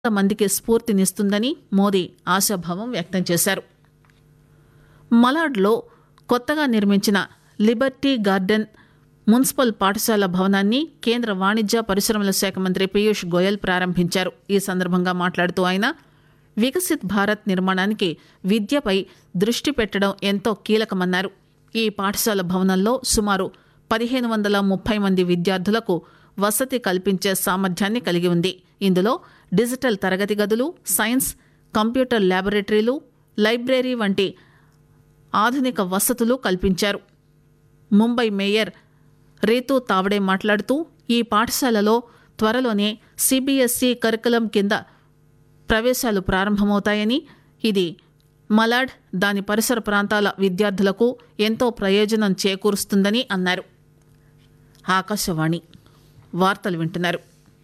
మందికి స్ఫూర్తినిస్తుందని మోదీ ఆశాభావం వ్యక్తం చేశారు మలాడ్లో కొత్తగా నిర్మించిన లిబర్టీ గార్డెన్ మున్సిపల్ పాఠశాల భవనాన్ని కేంద్ర వాణిజ్య పరిశ్రమల శాఖ మంత్రి పీయూష్ గోయల్ ప్రారంభించారు ఈ సందర్భంగా మాట్లాడుతూ ఆయన వికసిత్ భారత్ నిర్మాణానికి విద్యపై దృష్టి పెట్టడం ఎంతో కీలకమన్నారు ఈ పాఠశాల భవనంలో సుమారు పదిహేను వందల ముప్పై మంది విద్యార్థులకు వసతి కల్పించే సామర్థ్యాన్ని కలిగి ఉంది ఇందులో డిజిటల్ తరగతి గదులు సైన్స్ కంప్యూటర్ ల్యాబొరేటరీలు లైబ్రరీ వంటి ఆధునిక వసతులు కల్పించారు ముంబై మేయర్ రీతూ తావడే మాట్లాడుతూ ఈ పాఠశాలలో త్వరలోనే సిబిఎస్ఈ కరికులం కింద ప్రవేశాలు ప్రారంభమవుతాయని ఇది మలాడ్ దాని పరిసర ప్రాంతాల విద్యార్థులకు ఎంతో ప్రయోజనం చేకూరుస్తుందని అన్నారు ఆకాశవాణి వార్తలు వింటున్నారు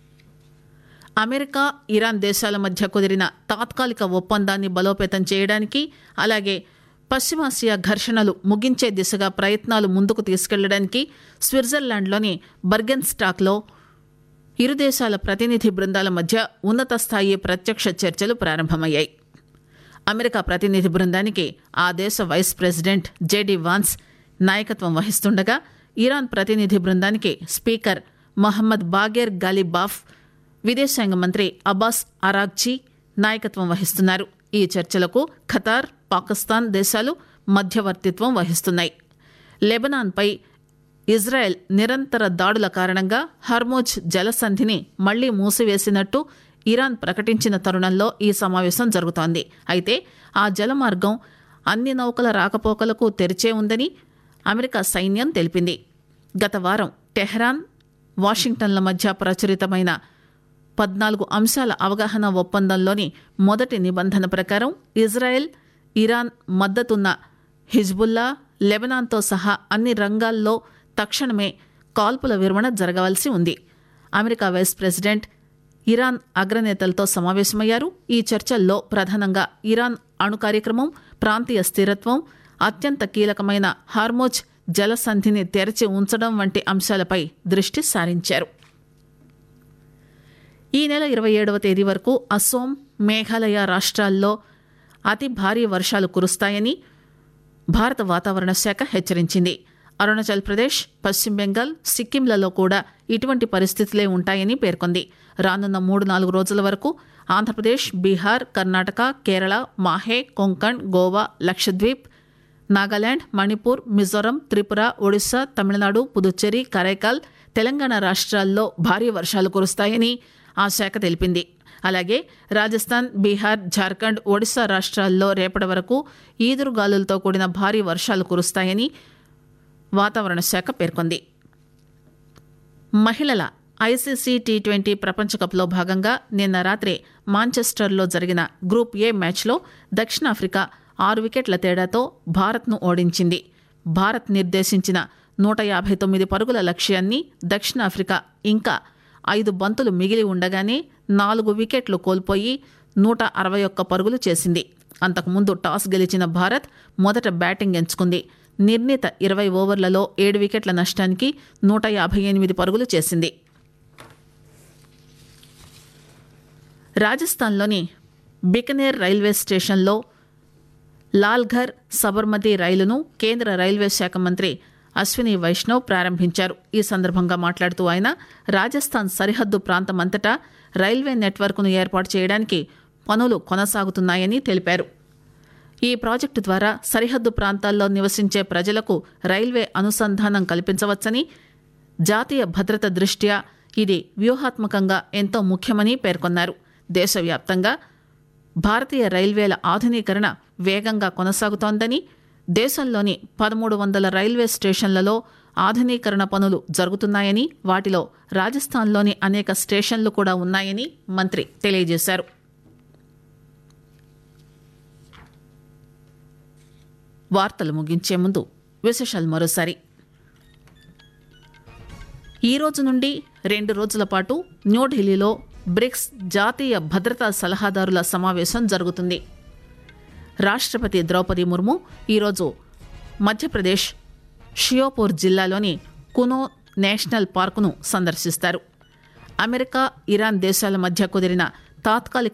అమెరికా ఇరాన్ దేశాల మధ్య కుదిరిన తాత్కాలిక ఒప్పందాన్ని బలోపేతం చేయడానికి అలాగే పశ్చిమాసియా ఘర్షణలు ముగించే దిశగా ప్రయత్నాలు ముందుకు తీసుకెళ్లడానికి స్విట్జర్లాండ్లోని బర్గెన్ స్టాక్లో ఇరు దేశాల ప్రతినిధి బృందాల మధ్య ఉన్నత స్థాయి ప్రత్యక్ష చర్చలు ప్రారంభమయ్యాయి అమెరికా ప్రతినిధి బృందానికి ఆ దేశ వైస్ ప్రెసిడెంట్ జేడీ వాన్స్ నాయకత్వం వహిస్తుండగా ఇరాన్ ప్రతినిధి బృందానికి స్పీకర్ మహమ్మద్ బాగేర్ గాలిబాఫ్ విదేశాంగ మంత్రి అబ్బాస్ అరాగ్జీ నాయకత్వం వహిస్తున్నారు ఈ చర్చలకు ఖతార్ పాకిస్తాన్ దేశాలు మధ్యవర్తిత్వం వహిస్తున్నాయి లెబనాన్పై ఇజ్రాయెల్ నిరంతర దాడుల కారణంగా హర్మోజ్ జలసంధిని మళ్లీ మూసివేసినట్టు ఇరాన్ ప్రకటించిన తరుణంలో ఈ సమావేశం జరుగుతోంది అయితే ఆ జలమార్గం అన్ని నౌకల రాకపోకలకు తెరిచే ఉందని అమెరికా సైన్యం తెలిపింది గత వారం టెహ్రాన్ వాషింగ్టన్ల మధ్య ప్రచురితమైన పద్నాలుగు అంశాల అవగాహన ఒప్పందంలోని మొదటి నిబంధన ప్రకారం ఇజ్రాయెల్ ఇరాన్ మద్దతున్న హిజ్బుల్లా లెబనాన్తో సహా అన్ని రంగాల్లో తక్షణమే కాల్పుల విరమణ జరగవలసి ఉంది అమెరికా వైస్ ప్రెసిడెంట్ ఇరాన్ అగ్రనేతలతో సమావేశమయ్యారు ఈ చర్చల్లో ప్రధానంగా ఇరాన్ అణు కార్యక్రమం ప్రాంతీయ స్థిరత్వం అత్యంత కీలకమైన హార్మోజ్ జలసంధిని తెరచి ఉంచడం వంటి అంశాలపై దృష్టి సారించారు ఈ నెల ఇరవై ఏడవ తేదీ వరకు అస్సోం మేఘాలయ రాష్ట్రాల్లో అతి భారీ వర్షాలు కురుస్తాయని భారత వాతావరణ శాఖ హెచ్చరించింది అరుణాచల్ ప్రదేశ్ పశ్చిమ బెంగాల్ సిక్కింలలో కూడా ఇటువంటి పరిస్థితులే ఉంటాయని పేర్కొంది రానున్న మూడు నాలుగు రోజుల వరకు ఆంధ్రప్రదేశ్ బీహార్ కర్ణాటక కేరళ మాహే కొంకణ్ గోవా లక్షద్వీప్ నాగాలాండ్ మణిపూర్ మిజోరం త్రిపుర ఒడిశా తమిళనాడు పుదుచ్చేరి కరైకాల్ తెలంగాణ రాష్ట్రాల్లో భారీ వర్షాలు కురుస్తాయని ఆ శాఖ తెలిపింది అలాగే రాజస్థాన్ బీహార్ జార్ఖండ్ ఒడిశా రాష్ట్రాల్లో రేపటి వరకు ఈదురుగాలులతో కూడిన భారీ వర్షాలు కురుస్తాయని వాతావరణ శాఖ పేర్కొంది మహిళల ఐసీసీ టీ ట్వంటీ ప్రపంచ కప్లో భాగంగా నిన్న రాత్రి మాంచెస్టర్లో జరిగిన గ్రూప్ ఏ మ్యాచ్లో దక్షిణాఫ్రికా ఆరు వికెట్ల తేడాతో భారత్ను ఓడించింది భారత్ నిర్దేశించిన నూట యాభై తొమ్మిది పరుగుల లక్ష్యాన్ని దక్షిణాఫ్రికా ఇంకా ఐదు బంతులు మిగిలి ఉండగానే నాలుగు వికెట్లు కోల్పోయి నూట అరవై ఒక్క పరుగులు చేసింది అంతకుముందు టాస్ గెలిచిన భారత్ మొదట బ్యాటింగ్ ఎంచుకుంది నిర్ణీత ఇరవై ఓవర్లలో ఏడు వికెట్ల నష్టానికి నూట యాభై ఎనిమిది పరుగులు చేసింది రాజస్థాన్లోని బికనేర్ రైల్వే స్టేషన్లో లాల్ఘర్ సబర్మతి రైలును కేంద్ర రైల్వే శాఖ మంత్రి అశ్విని వైష్ణవ్ ప్రారంభించారు ఈ సందర్భంగా మాట్లాడుతూ ఆయన రాజస్థాన్ సరిహద్దు ప్రాంతమంతటా రైల్వే నెట్వర్క్ను ఏర్పాటు చేయడానికి పనులు కొనసాగుతున్నాయని తెలిపారు ఈ ప్రాజెక్టు ద్వారా సరిహద్దు ప్రాంతాల్లో నివసించే ప్రజలకు రైల్వే అనుసంధానం కల్పించవచ్చని జాతీయ భద్రత దృష్ట్యా ఇది వ్యూహాత్మకంగా ఎంతో ముఖ్యమని పేర్కొన్నారు దేశవ్యాప్తంగా భారతీయ రైల్వేల ఆధునీకరణ వేగంగా కొనసాగుతోందని దేశంలోని పదమూడు వందల రైల్వే స్టేషన్లలో ఆధునీకరణ పనులు జరుగుతున్నాయని వాటిలో రాజస్థాన్లోని అనేక స్టేషన్లు కూడా ఉన్నాయని మంత్రి తెలియజేశారు వార్తలు ముగించే ముందు విశేషాలు మరోసారి ఈ రోజు నుండి రెండు రోజుల పాటు న్యూఢిల్లీలో బ్రిక్స్ జాతీయ భద్రతా సలహాదారుల సమావేశం జరుగుతుంది రాష్ట్రపతి ద్రౌపది ముర్ము ఈరోజు మధ్యప్రదేశ్ షియోపూర్ జిల్లాలోని కునో నేషనల్ పార్కును సందర్శిస్తారు అమెరికా ఇరాన్ దేశాల మధ్య కుదిరిన తాత్కాలిక